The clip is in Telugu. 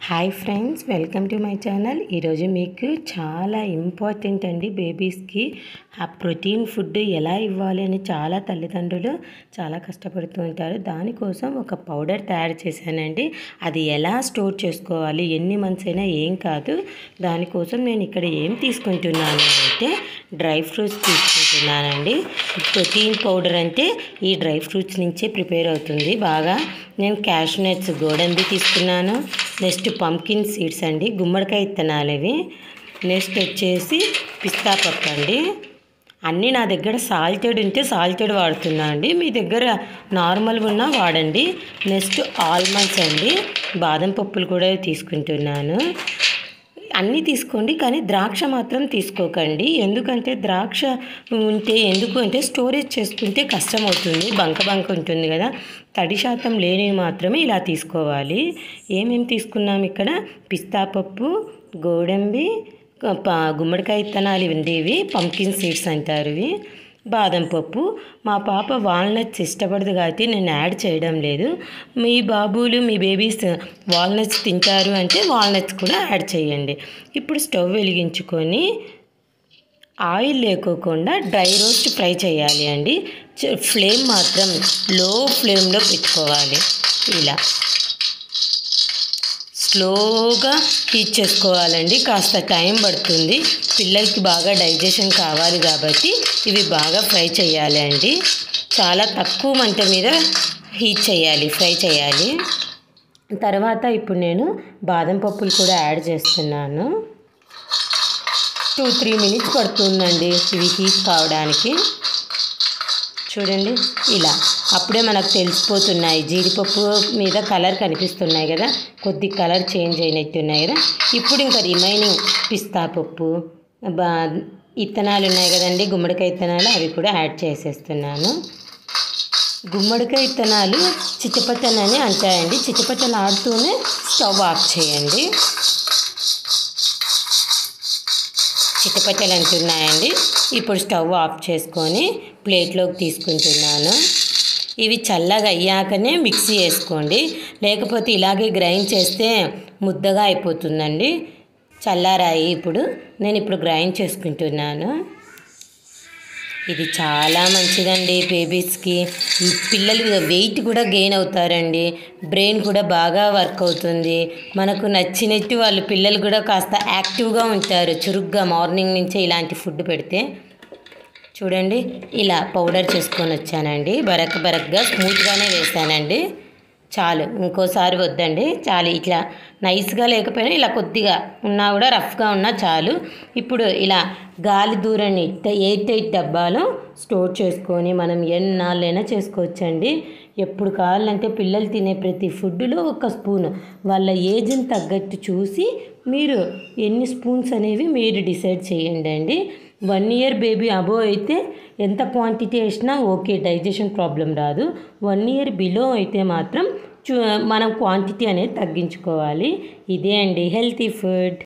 hi friends welcome to my channel ఈరోజు మీకు చాలా ఇంపార్టెంట్ అండి బేబీస్కి ఆ ప్రోటీన్ ఫుడ్ ఎలా ఇవ్వాలి అని చాలా తల్లిదండ్రులు చాలా కష్టపడుతూ ఉంటారు దానికోసం ఒక పౌడర్ తయారు చేశానండి అది ఎలా స్టోర్ చేసుకోవాలి ఎన్ని మంత్స్ అయినా ఏం కాదు దానికోసం నేను ఇక్కడ ఏం తీసుకుంటున్నాను అంటే డ్రై ఫ్రూట్స్ తీసుకుంటున్నానండి ప్రోటీన్ పౌడర్ అంటే ఈ డ్రై ఫ్రూట్స్ నుంచే ప్రిపేర్ అవుతుంది బాగా నేను క్యాష్ నట్స్ గోడంబి తీసుకున్నాను నెక్స్ట్ పంకిన్ సీడ్స్ అండి గుమ్మడికాయ విత్తనాలు ఇవి నెక్స్ట్ వచ్చేసి పిస్తా పప్పు అండి అన్నీ నా దగ్గర సాల్టెడ్ ఉంటే సాల్టెడ్ వాడుతున్నా అండి మీ దగ్గర నార్మల్ ఉన్నా వాడండి నెక్స్ట్ ఆల్మండ్స్ అండి బాదం పప్పులు కూడా తీసుకుంటున్నాను అన్నీ తీసుకోండి కానీ ద్రాక్ష మాత్రం తీసుకోకండి ఎందుకంటే ద్రాక్ష ఉంటే ఎందుకు అంటే స్టోరేజ్ చేసుకుంటే కష్టం అవుతుంది బంక బంక ఉంటుంది కదా తడి శాతం లేనివి మాత్రమే ఇలా తీసుకోవాలి ఏమేమి తీసుకున్నాం ఇక్కడ పిస్తా పప్పు గోడంబి ప- గుమ్మడికాయ విత్తనాలు ఉండేవి పంకిన్ సీడ్స్ అంటారు ఇవి బాదం పప్పు మా పాప వాల్నట్స్ ఇష్టపడదు కాబట్టి నేను యాడ్ చేయడం లేదు మీ బాబులు మీ బేబీస్ వాల్నట్స్ తింటారు అంటే వాల్నట్స్ కూడా యాడ్ చేయండి ఇప్పుడు స్టవ్ వెలిగించుకొని ఆయిల్ లేకోకుండా డ్రై రోస్ట్ ఫ్రై చేయాలి అండి చ- ఫ్లేమ్ మాత్రం లో ఫ్లేమ్లో పెట్టుకోవాలి ఇలా స్లోగా హీట్ చేసుకోవాలండి కాస్త టైం పడుతుంది పిల్లలకి బాగా డైజెషన్ కావాలి కాబట్టి ఇవి బాగా ఫ్రై చేయాలి అండి చాలా తక్కువ మంట మీద హీట్ చేయాలి ఫ్రై చేయాలి తర్వాత ఇప్పుడు నేను బాదం పప్పులు కూడా యాడ్ చేస్తున్నాను టూ త్రీ మినిట్స్ పడుతుందండి ఇవి హీట్ కావడానికి చూడండి ఇలా అప్పుడే మనకు తెలిసిపోతున్నాయి జీడిపప్పు మీద కలర్ కనిపిస్తున్నాయి కదా కొద్ది కలర్ చేంజ్ అయినట్టున్నాయి కదా ఇప్పుడు ఇంకా రిమైనింగ్ పిస్తా పప్పు బా ఇత్తనాలు ఉన్నాయి కదండి గుమ్మడికాయ ఇత్తనాలు అవి కూడా యాడ్ చేసేస్తున్నాను గుమ్మడికాయ విత్తనాలు చిట్టపట్టనని అంటాయండి చిట్టపట్టలు ఆడుతూనే స్టవ్ ఆఫ్ చేయండి చిట్టపట్టలు అంటున్నాయండి ఇప్పుడు స్టవ్ ఆఫ్ చేసుకొని ప్లేట్లోకి తీసుకుంటున్నాను ఇవి చల్లగా అయ్యాకనే మిక్సీ వేసుకోండి లేకపోతే ఇలాగే గ్రైండ్ చేస్తే ముద్దగా అయిపోతుందండి చల్లారాయి ఇప్పుడు నేను ఇప్పుడు గ్రైండ్ చేసుకుంటున్నాను ఇది చాలా మంచిదండి బేబీస్కి ఈ పిల్లలు వెయిట్ కూడా గెయిన్ అవుతారండి బ్రెయిన్ కూడా బాగా వర్క్ అవుతుంది మనకు నచ్చినట్టు వాళ్ళు పిల్లలు కూడా కాస్త యాక్టివ్గా ఉంటారు చురుగ్గా మార్నింగ్ నుంచే ఇలాంటి ఫుడ్ పెడితే చూడండి ఇలా పౌడర్ చేసుకొని వచ్చానండి బరక్ బరక్గా స్మూత్గానే వేసానండి చాలు ఇంకోసారి వద్దండి చాలు ఇట్లా నైస్గా లేకపోయినా ఇలా కొద్దిగా ఉన్నా కూడా రఫ్గా ఉన్నా చాలు ఇప్పుడు ఇలా గాలి దూరాన్ని ఎయిట్ ఎయిట్ డబ్బాలో స్టోర్ చేసుకొని మనం ఎన్నాళ్ళైనా చేసుకోవచ్చండి ఎప్పుడు కావాలంటే పిల్లలు తినే ప్రతి ఫుడ్లో ఒక స్పూన్ వాళ్ళ ఏజ్ని తగ్గట్టు చూసి మీరు ఎన్ని స్పూన్స్ అనేవి మీరు డిసైడ్ చేయండి అండి వన్ ఇయర్ బేబీ అబో అయితే ఎంత క్వాంటిటీ వేసినా ఓకే డైజెషన్ ప్రాబ్లం రాదు వన్ ఇయర్ బిలో అయితే మాత్రం చూ మనం క్వాంటిటీ అనేది తగ్గించుకోవాలి ఇదే అండి హెల్తీ ఫుడ్